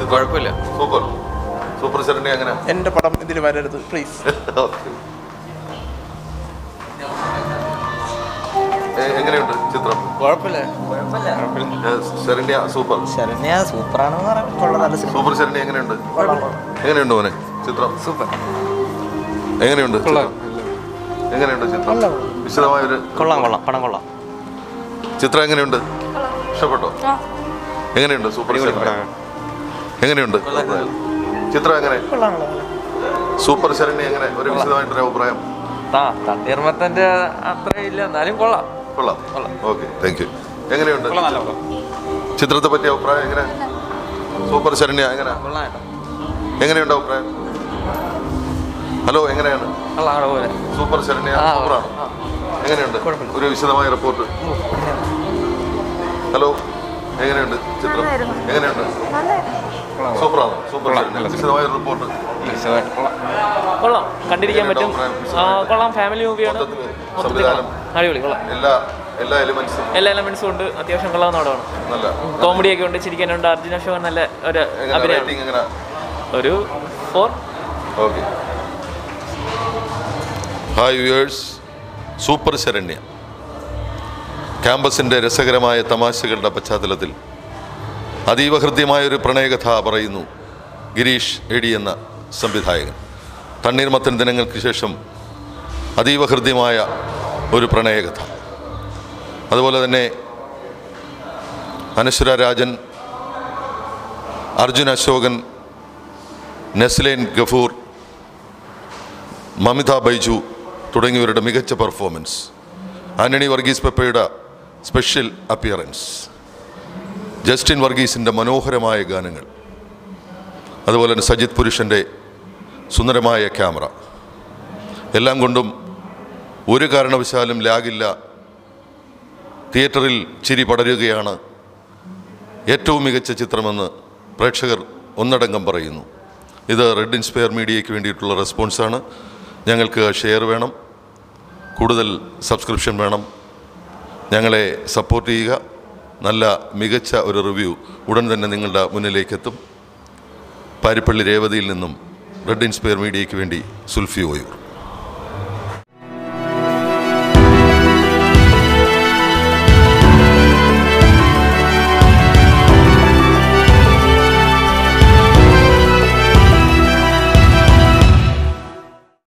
കുഴപ്പമില്ല super super Saranya എങ്ങനെ എൻ്റെ പടം ഇതിൽ വരരുത് പ്ലീസ് ഓക്കെ എങ്ങനെയുണ്ട് ചിത്രം കുഴപ്പമില്ല ഏ, ശരണ്യ സൂപ്പർ ശരണ്യ സൂപ്പറാണെന്ന് പറയാം കൊള്ളാം നല്ല സിനിമ സൂപ്പർ ശരണ്യ എങ്ങനെയുണ്ട് എങ്ങനെയുണ്ട് മോനെ ചിത്രം സൂപ്പർ എങ്ങനെയുണ്ട് ചിത്രം? എങ്ങനെയുണ്ട് ചിത്രം വിശദമായ ഒരു കൊള്ളാം കൊള്ളാം പടം കൊള്ളാം ചിത്രം എങ്ങനെയുണ്ട് ഇഷ്ടപ്പെട്ടോ എങ്ങനെയുണ്ട് സൂപ്പർ ശരണ്യ എങ്ങനെയുണ്ട് ചിത്രം എങ്ങനെ സൂപ്പർ ശരണ്യ എങ്ങനെ ഒരു വിശദമായിട്ടൊരു അഭിപ്രായം ആ തണ്ണീർമത്തന്റെ അത്ര ഇല്ല എന്നാലും കൊള്ളാം കൊള്ളാം ഓക്കെ താങ്ക് യു എങ്ങനെയുണ്ട് ചിത്രത്തെ പറ്റിയ അഭിപ്രായം എങ്ങനെ സൂപ്പർ ശരണ്യ എങ്ങനെ എങ്ങനെയുണ്ട് അഭിപ്രായം ഹലോ എങ്ങനെയാണ് കൊള്ളാം അവിടെ പോലെ സൂപ്പർ ശരണ്യ ആ, സൂപ്പറാണ് എങ്ങനെയുണ്ട് ഒരു വിശദമായ റിപ്പോർട്ട് ഹലോ എങ്ങനെയുണ്ട് ചിത്രം എങ്ങനെയുണ്ട് സൂപ്പറാണ് സൂപ്പർ ശരണ്യ വിശദമായ ഒരു റിപ്പോർട്ട് കൊള്ളാം കണ്ടിരിക്കാൻ പറ്റും എങ്ങനെയുണ്ട് ആ, അഭിപ്രായം? കൊള്ളാം ഫാമിലി മൂവിയാണ് മൊത്തത്തില് മൊത്തത്തിൽ സംവിധാനം കൊള്ളാം അടിപൊളി കൊള്ളാം എല്ലാ എല്ലാ എലിമെന്റ്സും എല്ലാ എലമെന്റ്സും ഉണ്ട് അത്യാവശ്യം കൊള്ളാവുന്ന പടമാണ് നല്ല കോമഡി ഒക്കെ ഉണ്ട് ചിരിക്കാനുണ്ട് അർജുന അശോകൻ നല്ല ഒരു എങ്ങനെ അഭിനയമാണ് റേറ്റിംഗ് എങ്ങനെ ഒരു four okay hi viewers super Sharanya ക്യാമ്പസിൻ്റെ രസകരമായ തമാശകളുടെ പശ്ചാത്തലത്തിൽ അതീവ ഹൃദ്യമായൊരു പ്രണയകഥ പറയുന്നു ഗിരീഷ് എടി എന്ന സംവിധായകൻ തണ്ണീർമത്തൻ ദിനങ്ങൾക്ക് ശേഷം അതീവ ഹൃദ്യമായ ഒരു പ്രണയകഥ അതുപോലെ തന്നെ അനശ്വര രാജൻ അർജുൻ അശോകൻ നെസ്ലേൻ ഗഫൂർ മമിത ബൈജു തുടങ്ങിയവരുടെ മികച്ച പെർഫോമൻസ് ആന്റണി വർഗീസ് പെപ്പയുടെ സ്പെഷ്യൽ അപ്പിയറൻസ് ജസ്റ്റിൻ വർഗീസിൻ്റെ മനോഹരമായ ഗാനങ്ങൾ അതുപോലെ തന്നെ സജിത് പുരുഷൻ്റെ സുന്ദരമായ ക്യാമറ എല്ലാം കൊണ്ടും ഒരു കാരണവശാലും ലാഗില്ല തിയേറ്ററിൽ ചിരി പടരുകയാണ് ഏറ്റവും മികച്ച ചിത്രമെന്ന് പ്രേക്ഷകർ ഒന്നടങ്കം പറയുന്നു ഇത് റെഡ് ഇൻസ്പയർ മീഡിയയ്ക്ക് വേണ്ടിയിട്ടുള്ള റെസ്പോൺസാണ് ഞങ്ങൾക്ക് ഷെയർ വേണം കൂടുതൽ സബ്സ്ക്രിപ്ഷൻ വേണം ഞങ്ങളെ സപ്പോർട്ട് ചെയ്യുക നല്ല മികച്ച ഒരു റിവ്യൂ ഉടൻ തന്നെ നിങ്ങളുടെ മുന്നിലേക്ക് എത്തും പാരിപ്പള്ളി രേവതിയിൽ നിന്നും റെഡ് ഇൻസ്പയർ മീഡിയയ്ക്ക് വേണ്ടി സുൽഫി ഓയൂർ